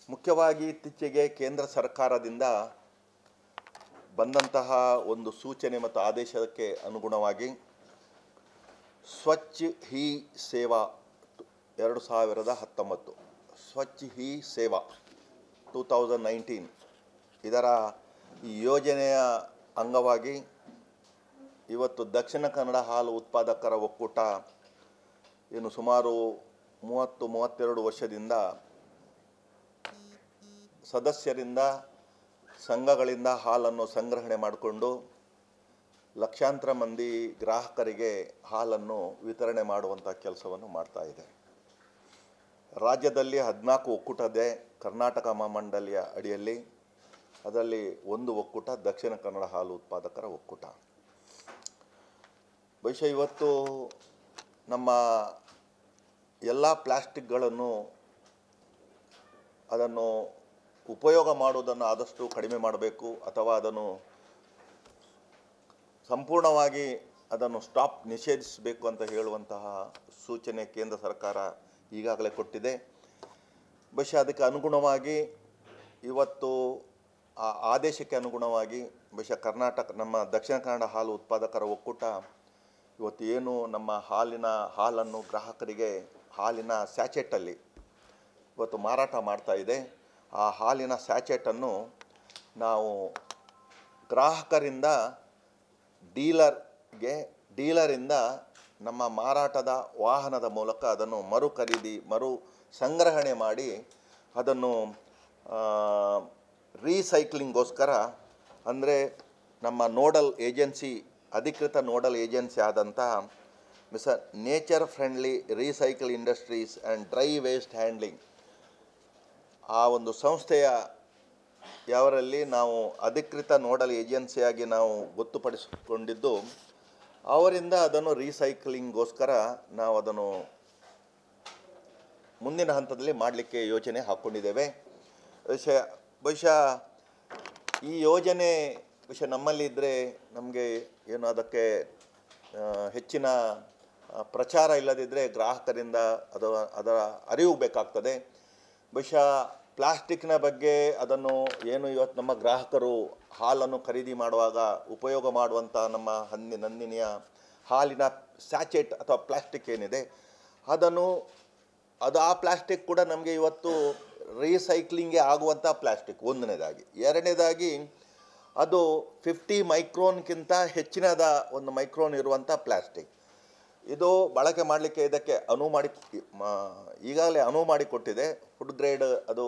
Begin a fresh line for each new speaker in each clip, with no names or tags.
ಮುಖ್ಯವಾಗಿ ಇತ್ತೀಚೆಗೆ ಕೇಂದ್ರ ಸರ್ಕಾರದಿಂದ ಬಂದಂತಹ ಒಂದು ಸೂಚನೆ ಮತ್ತು ಆದೇಶಕ್ಕೆ ಅನುಗುಣವಾಗಿ ಸ್ವಚ್ಛ ಹಿ ಸೇವಾ ಎರಡು ಸಾವಿರದ ಹತ್ತೊಂಬತ್ತು ಸ್ವಚ್ಛ ಹಿ ಸೇವಾ ಟೂ ತೌಸಂಡ್ ನೈನ್ಟೀನ್ ಇದರ ಈ ಯೋಜನೆಯ ಅಂಗವಾಗಿ ಇವತ್ತು ದಕ್ಷಿಣ ಕನ್ನಡ ಹಾಲು ಉತ್ಪಾದಕರ ಒಕ್ಕೂಟ ಏನು ಸುಮಾರು ಮೂವತ್ತು ಮೂವತ್ತೆರಡು ವರ್ಷದಿಂದ ಸದಸ್ಯರಿಂದ ಸಂಘಗಳಿಂದ ಹಾಲನ್ನು ಸಂಗ್ರಹಣೆ ಮಾಡಿಕೊಂಡು ಲಕ್ಷಾಂತರ ಮಂದಿ ಗ್ರಾಹಕರಿಗೆ ಹಾಲನ್ನು ವಿತರಣೆ ಮಾಡುವಂಥ ಕೆಲಸವನ್ನು ಮಾಡ್ತಾ ಇದೆ ರಾಜ್ಯದಲ್ಲಿ ಹದಿನಾಲ್ಕು ಒಕ್ಕೂಟ ಇದೆ ಕರ್ನಾಟಕ ಮಹಾಮಂಡಲಿಯ ಅಡಿಯಲ್ಲಿ ಅದರಲ್ಲಿ ಒಂದು ಒಕ್ಕೂಟ ದಕ್ಷಿಣ ಕನ್ನಡ ಹಾಲು ಉತ್ಪಾದಕರ ಒಕ್ಕೂಟ ಬಹುಶಃ ಇವತ್ತು ನಮ್ಮ ಎಲ್ಲ ಪ್ಲಾಸ್ಟಿಕ್ಗಳನ್ನು ಅದನ್ನು ಉಪಯೋಗ ಮಾಡುವುದನ್ನು ಆದಷ್ಟು ಕಡಿಮೆ ಮಾಡಬೇಕು ಅಥವಾ ಅದನ್ನು ಸಂಪೂರ್ಣವಾಗಿ ಅದನ್ನು ಸ್ಟಾಪ್ ನಿಷೇಧಿಸಬೇಕು ಅಂತ ಹೇಳುವಂತಹ ಸೂಚನೆ ಕೇಂದ್ರ ಸರ್ಕಾರ ಈಗಾಗಲೇ ಕೊಟ್ಟಿದೆ ಬಹುಶಃ ಅದಕ್ಕೆ ಅನುಗುಣವಾಗಿ ಇವತ್ತು ಆ ಆದೇಶಕ್ಕೆ ಅನುಗುಣವಾಗಿ ಬಹುಶಃ ಕರ್ನಾಟಕ ನಮ್ಮ ದಕ್ಷಿಣ ಕನ್ನಡ ಹಾಲು ಉತ್ಪಾದಕರ ಒಕ್ಕೂಟ ಇವತ್ತು ಏನು ನಮ್ಮ ಹಾಲಿನ ಹಾಲನ್ನು ಗ್ರಾಹಕರಿಗೆ ಹಾಲಿನ ಸ್ಯಾಚೆಟ್ಟಲ್ಲಿ ಇವತ್ತು ಮಾರಾಟ ಮಾಡ್ತಾ ಇದೆ ಆ ಹಾಲಿನ ಸ್ಯಾಚೆಟನ್ನು ನಾವು ಗ್ರಾಹಕರಿಂದ ಡೀಲರ್ಗೆ ಡೀಲರಿಂದ ನಮ್ಮ ಮಾರಾಟದ ವಾಹನದ ಮೂಲಕ ಅದನ್ನು ಮರು ಖರೀದಿ ಮರು ಸಂಗ್ರಹಣೆ ಮಾಡಿ ಅದನ್ನು ರೀಸೈಕ್ಲಿಂಗ್ಗೋಸ್ಕರ ಅಂದರೆ ನಮ್ಮ ನೋಡಲ್ ಏಜೆನ್ಸಿ ಅಧಿಕೃತ ನೋಡಲ್ ಏಜೆನ್ಸಿ ಆದಂಥ messrs nature friendly recycle industries and dry waste handling ಆ ಒಂದು ಸಂಸ್ಥೆಯ ಯಾವರಲ್ಲಿ ನಾವು ಅಧಿಕೃತ ನೋಡಲ್ ಏಜೆನ್ಸಿಯಾಗಿ ನಾವು ಗೊತ್ತುಪಡಿಸಿಕೊಂಡಿದ್ದು ಅವರಿಂದ ಅದನ್ನು ರೀಸೈಕ್ಲಿಂಗ್ಗೋಸ್ಕರ ನಾವು ಅದನ್ನು ಮುಂದಿನ ಹಂತದಲ್ಲಿ ಮಾಡಲಿಕ್ಕೆ ಯೋಜನೆ ಹಾಕ್ಕೊಂಡಿದ್ದೇವೆ ಬಹುಶಃ ಬಹುಶಃ ಈ ಯೋಜನೆ ಬಹುಶಃ ನಮ್ಮಲ್ಲಿ ಇದ್ದರೆ ನಮಗೆ ಏನು ಅದಕ್ಕೆ ಆ, ಹೆಚ್ಚಿನ ಆ, ಪ್ರಚಾರ ಇಲ್ಲದಿದ್ದರೆ ಗ್ರಾಹಕರಿಂದ ಅದು ಅದರ ಅರಿವು ಬೇಕಾಗ್ತದೆ ಬಹುಶಃ ಪ್ಲಾಸ್ಟಿಕ್ನ ಬಗ್ಗೆ ಅದನ್ನು ಏನು ಇವತ್ತು ನಮ್ಮ ಗ್ರಾಹಕರು ಹಾಲನ್ನು ಖರೀದಿ ಮಾಡುವಾಗ ಉಪಯೋಗ ಮಾಡುವಂಥ ನಮ್ಮ ಹಂದಿ ನಂದಿನಿಯ ಹಾಲಿನ ಸ್ಯಾಚೆಟ್ ಅಥವಾ ಪ್ಲಾಸ್ಟಿಕ್ ಏನಿದೆ ಅದನ್ನು ಅದು ಆ ಪ್ಲಾಸ್ಟಿಕ್ ಕೂಡ ನಮಗೆ ಇವತ್ತು ರೀಸೈಕ್ಲಿಂಗ್ಗೆ ಆಗುವಂಥ ಪ್ಲಾಸ್ಟಿಕ್ ಒಂದನೇದಾಗಿ ಎರಡನೇದಾಗಿ ಅದು ಫಿಫ್ಟಿ ಮೈಕ್ರೋನ್ಗಿಂತ ಹೆಚ್ಚಿನದ ಒಂದು ಮೈಕ್ರೋನ್ ಇರುವಂಥ ಪ್ಲಾಸ್ಟಿಕ್ ಇದು ಬಳಕೆ ಮಾಡಲಿಕ್ಕೆ ಇದಕ್ಕೆ ಅನುವು ಮಾಡಿ ಮ- ಈಗಾಗಲೇ ಅನುವು ಮಾಡಿಕೊಟ್ಟಿದೆ ಫುಡ್ ಗ್ರೇಡ್ ಅದು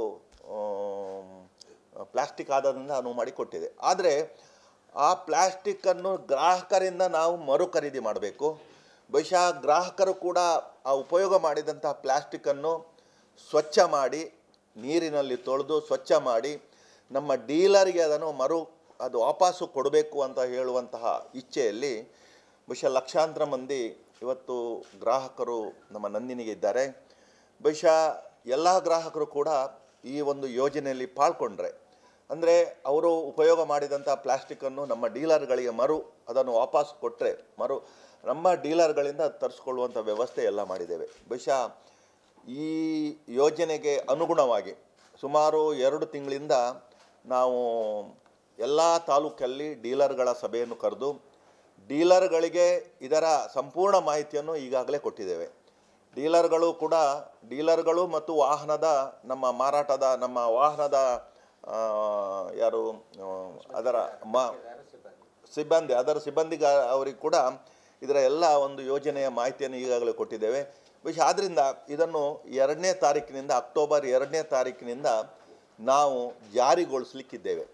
ಪ್ಲಾಸ್ಟಿಕ್ ಆದದಿಂದ ಅನುವು ಮಾಡಿಕೊಟ್ಟಿದೆ ಆದರೆ ಆ ಪ್ಲಾಸ್ಟಿಕ್ಕನ್ನು ಗ್ರಾಹಕರಿಂದ ನಾವು ಮರು ಖರೀದಿ ಮಾಡಬೇಕು ಬಹುಶಃ ಗ್ರಾಹಕರು ಕೂಡ ಆ ಉಪಯೋಗ ಮಾಡಿದಂಥ ಪ್ಲಾಸ್ಟಿಕ್ಕನ್ನು ಸ್ವಚ್ಛ ಮಾಡಿ ನೀರಿನಲ್ಲಿ ತೊಳೆದು ಸ್ವಚ್ಛ ಮಾಡಿ ನಮ್ಮ ಡೀಲರ್ಗೆ ಅದನ್ನು ಮರು ಅದು ವಾಪಸ್ಸು ಕೊಡಬೇಕು ಅಂತ ಹೇಳುವಂತಹ ಇಚ್ಛೆಯಲ್ಲಿ ಬಹುಶಃ ಲಕ್ಷಾಂತರ ಮಂದಿ ಇವತ್ತು ಗ್ರಾಹಕರು ನಮ್ಮ ನಂದಿನಿಗೆ ಇದ್ದಾರೆ ಬಹುಶಃ ಎಲ್ಲ ಗ್ರಾಹಕರು ಕೂಡ ಈ ಒಂದು ಯೋಜನೆಯಲ್ಲಿ ಪಾಲ್ಗೊಂಡ್ರೆ ಅಂದರೆ ಅವರು ಉಪಯೋಗ ಮಾಡಿದಂಥ ಪ್ಲಾಸ್ಟಿಕ್ಕನ್ನು ನಮ್ಮ ಡೀಲರ್ಗಳಿಗೆ ಮರು ಅದನ್ನು ವಾಪಸ್ ಕೊಟ್ಟರೆ ಮರು ನಮ್ಮ ಡೀಲರ್ಗಳಿಂದ ತರಿಸ್ಕೊಳ್ಳುವಂಥ ವ್ಯವಸ್ಥೆ ಎಲ್ಲ ಮಾಡಿದ್ದೇವೆ ಬಹುಶಃ ಈ ಯೋಜನೆಗೆ ಅನುಗುಣವಾಗಿ ಸುಮಾರು ಎರಡು ತಿಂಗಳಿಂದ ನಾವು ಎಲ್ಲ ತಾಲೂಕಲ್ಲಿ ಡೀಲರ್ಗಳ ಸಭೆಯನ್ನು ಕರೆದು ಡೀಲರ್ಗಳಿಗೆ ಇದರ ಸಂಪೂರ್ಣ ಮಾಹಿತಿಯನ್ನು ಈಗಾಗಲೇ ಕೊಟ್ಟಿದ್ದೇವೆ ಡೀಲರ್ಗಳು ಕೂಡ ಡೀಲರ್ಗಳು ಮತ್ತು ವಾಹನದ ನಮ್ಮ ಮಾರಾಟದ ನಮ್ಮ ವಾಹನದ ಆ, ಯಾರು ಆ, ಅದರ ಮ ಸಿಬ್ಬಂದಿ ಅದರ ಸಿಬ್ಬಂದಿಗ ಅವರಿಗೆ ಕೂಡ ಇದರ ಎಲ್ಲ ಒಂದು ಯೋಜನೆಯ ಮಾಹಿತಿಯನ್ನು ಈಗಾಗಲೇ ಕೊಟ್ಟಿದ್ದೇವೆ ಬಹುಶಃ ಆದ್ದರಿಂದ ಇದನ್ನು ಎರಡನೇ ತಾರೀಕಿನಿಂದ ಅಕ್ಟೋಬರ್ ಎರಡನೇ ತಾರೀಕಿನಿಂದ ನಾವು ಜಾರಿಗೊಳಿಸಲಿಕ್ಕಿದ್ದೇವೆ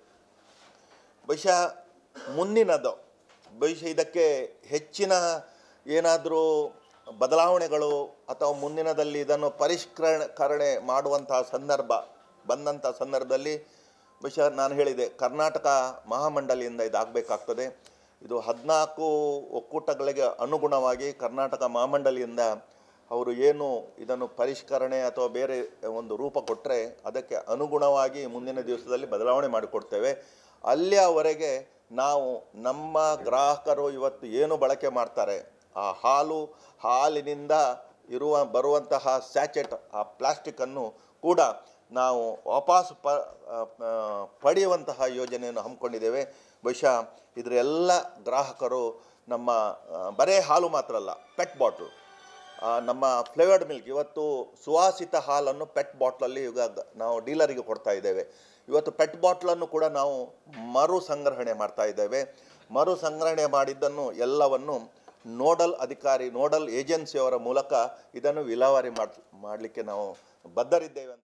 ಬಹುಶಃ ಮುಂದಿನದು ಬಹುಶಃ ಇದಕ್ಕೆ ಹೆಚ್ಚಿನ ಏನಾದರೂ ಬದಲಾವಣೆಗಳು ಅಥವಾ ಮುಂದಿನದಲ್ಲಿ ಇದನ್ನು ಪರಿಷ್ಕರಣೆ ಮಾಡುವಂತಹ ಸಂದರ್ಭ ಬಂದಂಥ ಸಂದರ್ಭದಲ್ಲಿ ಬಹುಶಃ ನಾನು ಹೇಳಿದೆ ಕರ್ನಾಟಕ ಮಹಾಮಂಡಲಿಯಿಂದ ಇದಾಗಬೇಕಾಗ್ತದೆ ಇದು ಹದಿನಾಲ್ಕು ಒಕ್ಕೂಟಗಳಿಗೆ ಅನುಗುಣವಾಗಿ ಕರ್ನಾಟಕ ಮಹಾಮಂಡಲಿಯಿಂದ ಅವರು ಏನು ಇದನ್ನು ಪರಿಷ್ಕರಣೆ ಅಥವಾ ಬೇರೆ ಒಂದು ರೂಪ ಕೊಟ್ಟರೆ ಅದಕ್ಕೆ ಅನುಗುಣವಾಗಿ ಮುಂದಿನ ದಿವಸದಲ್ಲಿ ಬದಲಾವಣೆ ಮಾಡಿಕೊಡ್ತೇವೆ ಅಲ್ಲಿಯವರೆಗೆ ನಾವು ನಮ್ಮ ಗ್ರಾಹಕರು ಇವತ್ತು ಏನು ಬಳಕೆ ಮಾಡ್ತಾರೆ ಆ ಹಾಲು ಹಾಲಿನಿಂದ ಇರುವ ಬರುವಂತಹ ಸ್ಯಾಚೆಟ್ ಆ ಪ್ಲಾಸ್ಟಿಕ್ಕನ್ನು ಕೂಡ ನಾವು ವಾಪಸ್ ಪ ಆ, ಆ, ಪಡೆಯುವಂತಹ ಯೋಜನೆಯನ್ನು ಹಮ್ಮಿಕೊಂಡಿದ್ದೇವೆ ಬಹುಶಃ ಇದರ ಎಲ್ಲ ಗ್ರಾಹಕರು ನಮ್ಮ ಆ, ಬರೇ ಹಾಲು ಮಾತ್ರ ಅಲ್ಲ ಪೆಟ್ ಬಾಟ್ಲು ಆ, ನಮ್ಮ ಫ್ಲೇವರ್ಡ್ ಮಿಲ್ಕ್ ಇವತ್ತು ಸುವಾಸಿತ ಹಾಲನ್ನು ಪೆಟ್ ಬಾಟ್ಲಲ್ಲಿ ಈಗ ಗ- ನಾವು ಡೀಲರಿಗೆ ಕೊಡ್ತಾ ಇದ್ದೇವೆ ಇವತ್ತು ಪೆಟ್ ಬಾಟ್ಲನ್ನು ಕೂಡ ನಾವು ಮರು ಸಂಗ್ರಹಣೆ ಮಾಡ್ತಾ ಇದ್ದೇವೆ ಮರು ಸಂಗ್ರಹಣೆ ಮಾಡಿದ್ದನ್ನು ಎಲ್ಲವನ್ನು ನೋಡಲ್ ಅಧಿಕಾರಿ ನೋಡಲ್ ಏಜೆನ್ಸಿಯವರ ಮೂಲಕ ಇದನ್ನು ವಿಲೇವಾರಿ ಮಾಡ್ ಮಾಡಲಿಕ್ಕೆ ನಾವು ಬದ್ಧರಿದ್ದೇವೆ ಅಂತ